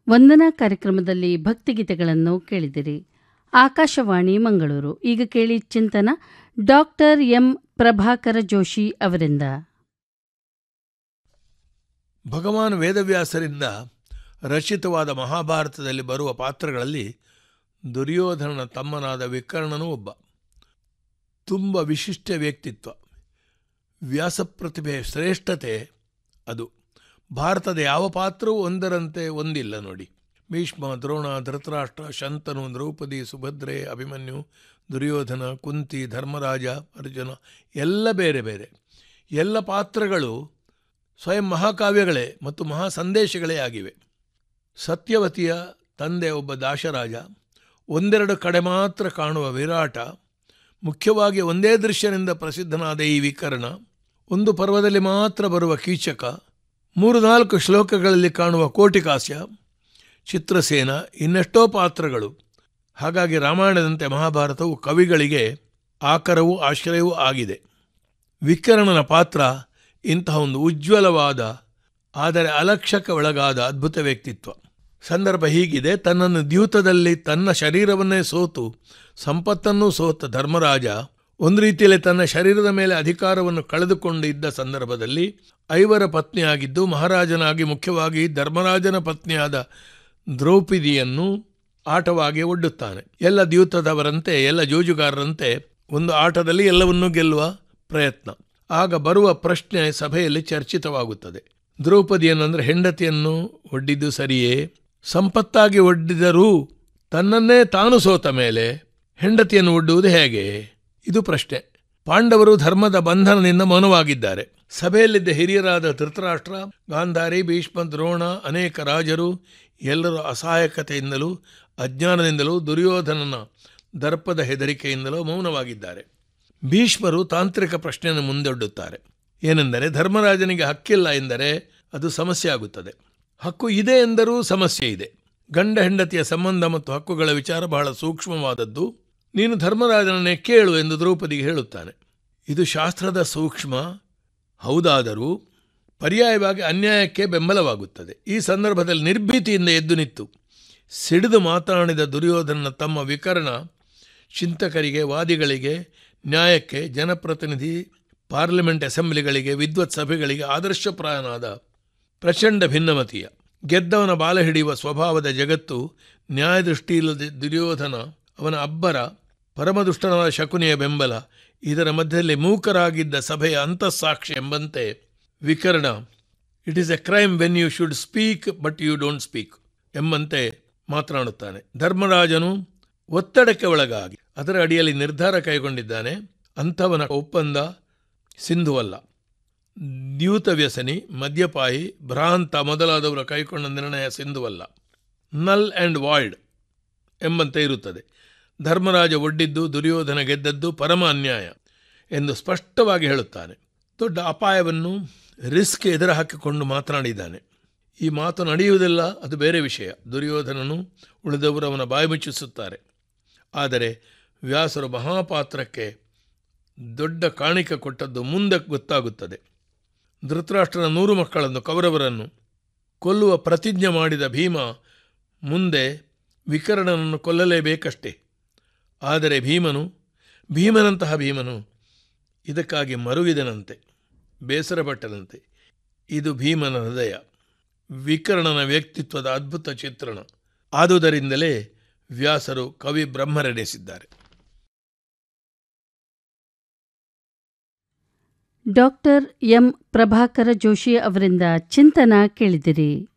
ವಂದನಾ ಕಾರ್ಯಕ್ರಮದಲ್ಲಿ ಭಕ್ತಿಗೀತೆಗಳನ್ನು ಕೇಳಿದಿರಿ ಆಕಾಶವಾಣಿ ಮಂಗಳೂರು ಈಗ ಕೇಳಿ ಚಿಂತನ ಡಾಕ್ಟರ್ ಎಂ ಪ್ರಭಾಕರ ಜೋಶಿ ಅವರಿಂದ ಭಗವಾನ್ ವೇದವ್ಯಾಸರಿಂದ ರಚಿತವಾದ ಮಹಾಭಾರತದಲ್ಲಿ ಬರುವ ಪಾತ್ರಗಳಲ್ಲಿ ದುರ್ಯೋಧನನ ತಮ್ಮನಾದ ವಿಕರ್ಣನೂ ಒಬ್ಬ ತುಂಬ ವಿಶಿಷ್ಟ ವ್ಯಕ್ತಿತ್ವ ವ್ಯಾಸಪ್ರತಿಭೆ ಶ್ರೇಷ್ಠತೆ ಅದು ಭಾರತದ ಯಾವ ಪಾತ್ರವೂ ಒಂದರಂತೆ ಒಂದಿಲ್ಲ ನೋಡಿ ಭೀಷ್ಮ ದ್ರೋಣ ಧೃತರಾಷ್ಟ್ರ ಶಂತನು ದ್ರೌಪದಿ ಸುಭದ್ರೆ ಅಭಿಮನ್ಯು ದುರ್ಯೋಧನ ಕುಂತಿ ಧರ್ಮರಾಜ ಅರ್ಜುನ ಎಲ್ಲ ಬೇರೆ ಬೇರೆ ಎಲ್ಲ ಪಾತ್ರಗಳು ಸ್ವಯಂ ಮಹಾಕಾವ್ಯಗಳೇ ಮತ್ತು ಮಹಾ ಸಂದೇಶಗಳೇ ಆಗಿವೆ ಸತ್ಯವತಿಯ ತಂದೆ ಒಬ್ಬ ದಾಶರಾಜ ಒಂದೆರಡು ಕಡೆ ಮಾತ್ರ ಕಾಣುವ ವಿರಾಟ ಮುಖ್ಯವಾಗಿ ಒಂದೇ ದೃಶ್ಯನಿಂದ ಪ್ರಸಿದ್ಧನಾದ ಈ ವಿಕರ್ಣ ಒಂದು ಪರ್ವದಲ್ಲಿ ಮಾತ್ರ ಬರುವ ಕೀಚಕ ಮೂರು ನಾಲ್ಕು ಶ್ಲೋಕಗಳಲ್ಲಿ ಕಾಣುವ ಕೋಟಿಕಾಸ್ಯ ಚಿತ್ರಸೇನ ಇನ್ನೆಷ್ಟೋ ಪಾತ್ರಗಳು ಹಾಗಾಗಿ ರಾಮಾಯಣದಂತೆ ಮಹಾಭಾರತವು ಕವಿಗಳಿಗೆ ಆಕರವೂ ಆಶ್ರಯವೂ ಆಗಿದೆ ವಿಕರ್ಣನ ಪಾತ್ರ ಇಂತಹ ಒಂದು ಉಜ್ವಲವಾದ ಆದರೆ ಅಲಕ್ಷ್ಯಕ್ಕೆ ಒಳಗಾದ ಅದ್ಭುತ ವ್ಯಕ್ತಿತ್ವ ಸಂದರ್ಭ ಹೀಗಿದೆ ತನ್ನನ್ನು ದ್ಯೂತದಲ್ಲಿ ತನ್ನ ಶರೀರವನ್ನೇ ಸೋತು ಸಂಪತ್ತನ್ನೂ ಸೋತ ಧರ್ಮರಾಜ ಒಂದು ರೀತಿಯಲ್ಲಿ ತನ್ನ ಶರೀರದ ಮೇಲೆ ಅಧಿಕಾರವನ್ನು ಕಳೆದುಕೊಂಡು ಇದ್ದ ಸಂದರ್ಭದಲ್ಲಿ ಐವರ ಪತ್ನಿಯಾಗಿದ್ದು ಮಹಾರಾಜನಾಗಿ ಮುಖ್ಯವಾಗಿ ಧರ್ಮರಾಜನ ಪತ್ನಿಯಾದ ದ್ರೌಪದಿಯನ್ನು ಆಟವಾಗಿ ಒಡ್ಡುತ್ತಾನೆ ಎಲ್ಲ ದ್ಯೂತದವರಂತೆ ಎಲ್ಲ ಜೋಜುಗಾರರಂತೆ ಒಂದು ಆಟದಲ್ಲಿ ಎಲ್ಲವನ್ನೂ ಗೆಲ್ಲುವ ಪ್ರಯತ್ನ ಆಗ ಬರುವ ಪ್ರಶ್ನೆ ಸಭೆಯಲ್ಲಿ ಚರ್ಚಿತವಾಗುತ್ತದೆ ದ್ರೌಪದಿಯನ್ನಂದ್ರೆ ಹೆಂಡತಿಯನ್ನು ಒಡ್ಡಿದ್ದು ಸರಿಯೇ ಸಂಪತ್ತಾಗಿ ಒಡ್ಡಿದರೂ ತನ್ನನ್ನೇ ತಾನು ಸೋತ ಮೇಲೆ ಹೆಂಡತಿಯನ್ನು ಒಡ್ಡುವುದು ಹೇಗೆ ಇದು ಪ್ರಶ್ನೆ ಪಾಂಡವರು ಧರ್ಮದ ಬಂಧನದಿಂದ ಮೌನವಾಗಿದ್ದಾರೆ ಸಭೆಯಲ್ಲಿದ್ದ ಹಿರಿಯರಾದ ಧೃತರಾಷ್ಟ್ರ ಗಾಂಧಾರಿ ಭೀಷ್ಮ ದ್ರೋಣ ಅನೇಕ ರಾಜರು ಎಲ್ಲರೂ ಅಸಹಾಯಕತೆಯಿಂದಲೂ ಅಜ್ಞಾನದಿಂದಲೂ ದುರ್ಯೋಧನನ ದರ್ಪದ ಹೆದರಿಕೆಯಿಂದಲೂ ಮೌನವಾಗಿದ್ದಾರೆ ಭೀಷ್ಮರು ತಾಂತ್ರಿಕ ಪ್ರಶ್ನೆಯನ್ನು ಮುಂದೊಡ್ಡುತ್ತಾರೆ ಏನೆಂದರೆ ಧರ್ಮರಾಜನಿಗೆ ಹಕ್ಕಿಲ್ಲ ಎಂದರೆ ಅದು ಸಮಸ್ಯೆ ಆಗುತ್ತದೆ ಹಕ್ಕು ಇದೆ ಎಂದರೂ ಸಮಸ್ಯೆ ಇದೆ ಗಂಡ ಹೆಂಡತಿಯ ಸಂಬಂಧ ಮತ್ತು ಹಕ್ಕುಗಳ ವಿಚಾರ ಬಹಳ ಸೂಕ್ಷ್ಮವಾದದ್ದು ನೀನು ಧರ್ಮರಾಜನನ್ನೇ ಕೇಳು ಎಂದು ದ್ರೌಪದಿಗೆ ಹೇಳುತ್ತಾನೆ ಇದು ಶಾಸ್ತ್ರದ ಸೂಕ್ಷ್ಮ ಹೌದಾದರೂ ಪರ್ಯಾಯವಾಗಿ ಅನ್ಯಾಯಕ್ಕೆ ಬೆಂಬಲವಾಗುತ್ತದೆ ಈ ಸಂದರ್ಭದಲ್ಲಿ ನಿರ್ಭೀತಿಯಿಂದ ಎದ್ದು ನಿಂತು ಸಿಡಿದು ಮಾತನಾಡಿದ ದುರ್ಯೋಧನನ ತಮ್ಮ ವಿಕರ್ಣ ಚಿಂತಕರಿಗೆ ವಾದಿಗಳಿಗೆ ನ್ಯಾಯಕ್ಕೆ ಜನಪ್ರತಿನಿಧಿ ಪಾರ್ಲಿಮೆಂಟ್ ಅಸೆಂಬ್ಲಿಗಳಿಗೆ ವಿದ್ವತ್ ಸಭೆಗಳಿಗೆ ಆದರ್ಶಪ್ರಾಯನಾದ ಪ್ರಚಂಡ ಭಿನ್ನಮತಿಯ ಗೆದ್ದವನ ಬಾಲ ಹಿಡಿಯುವ ಸ್ವಭಾವದ ಜಗತ್ತು ನ್ಯಾಯದೃಷ್ಟಿಯಿಲ್ಲದೆ ದುರ್ಯೋಧನ ಅವನ ಅಬ್ಬರ ಪರಮದುಷ್ಟನಾದ ಶಕುನಿಯ ಬೆಂಬಲ ಇದರ ಮಧ್ಯದಲ್ಲಿ ಮೂಕರಾಗಿದ್ದ ಸಭೆಯ ಅಂತಸ್ಸಾಕ್ಷಿ ಎಂಬಂತೆ Vikarna it is a crime when you should speak but you don't speak ಎಂಬಂತೆ ಮಾತನಾಡುತ್ತಾನೆ ಧರ್ಮರಾಜನು ಒತ್ತಡಕ್ಕೆ ಒಳಗಾಗಿ ಅದರ ಅಡಿಯಲ್ಲಿ ನಿರ್ಧಾರ ಕೈಗೊಂಡಿದ್ದಾನೆ ಅಂಥವನ ಒಪ್ಪಂದ ಸಿಂಧುವಲ್ಲ ದ್ಯೂತ ವ್ಯಸನಿ ಮದ್ಯಪಾಯಿ ಭ್ರಾಂತ ಮೊದಲಾದವರು ಕೈಗೊಂಡ ನಿರ್ಣಯ ಸಿಂಧುವಲ್ಲ ನಲ್ ಆ್ಯಂಡ್ ವಾಯ್ಡ್ ಎಂಬಂತೆ ಇರುತ್ತದೆ ಧರ್ಮರಾಜ ಒಡ್ಡಿದ್ದು ದುರ್ಯೋಧನ ಗೆದ್ದದ್ದು ಪರಮ ಅನ್ಯಾಯ ಎಂದು ಸ್ಪಷ್ಟವಾಗಿ ಹೇಳುತ್ತಾನೆ ದೊಡ್ಡ ಅಪಾಯವನ್ನು ರಿಸ್ಕ್ ಎದುರು ಹಾಕಿಕೊಂಡು ಮಾತನಾಡಿದ್ದಾನೆ ಈ ಮಾತು ನಡೆಯುವುದಿಲ್ಲ ಅದು ಬೇರೆ ವಿಷಯ ದುರ್ಯೋಧನನು ಉಳಿದವರು ಅವನ ಬಾಯಿ ಮುಚ್ಚಿಸುತ್ತಾರೆ ಆದರೆ ವ್ಯಾಸರು ಮಹಾಪಾತ್ರಕ್ಕೆ ದೊಡ್ಡ ಕಾಣಿಕೆ ಕೊಟ್ಟದ್ದು ಮುಂದೆ ಗೊತ್ತಾಗುತ್ತದೆ ಧೃತರಾಷ್ಟ್ರನ ನೂರು ಮಕ್ಕಳನ್ನು ಕೌರವರನ್ನು ಕೊಲ್ಲುವ ಪ್ರತಿಜ್ಞೆ ಮಾಡಿದ ಭೀಮ ಮುಂದೆ ವಿಕರ್ಣನನ್ನು ಕೊಲ್ಲಲೇಬೇಕಷ್ಟೇ ಆದರೆ ಭೀಮನು ಭೀಮನಂತಹ ಭೀಮನು ಇದಕ್ಕಾಗಿ ಮರುಗಿದನಂತೆ ಬೇಸರಪಟ್ಟನಂತೆ ಇದು ಭೀಮನ ಹೃದಯ ವಿಕರ್ಣನ ವ್ಯಕ್ತಿತ್ವದ ಅದ್ಭುತ ಚಿತ್ರಣ ಆದುದರಿಂದಲೇ ವ್ಯಾಸರು ಕವಿ ಬ್ರಹ್ಮರೆನಿಸಿದ್ದಾರೆ ಡಾಕ್ಟರ್ ಎಂ ಪ್ರಭಾಕರ ಜೋಶಿ ಅವರಿಂದ ಚಿಂತನ ಕೇಳಿದಿರಿ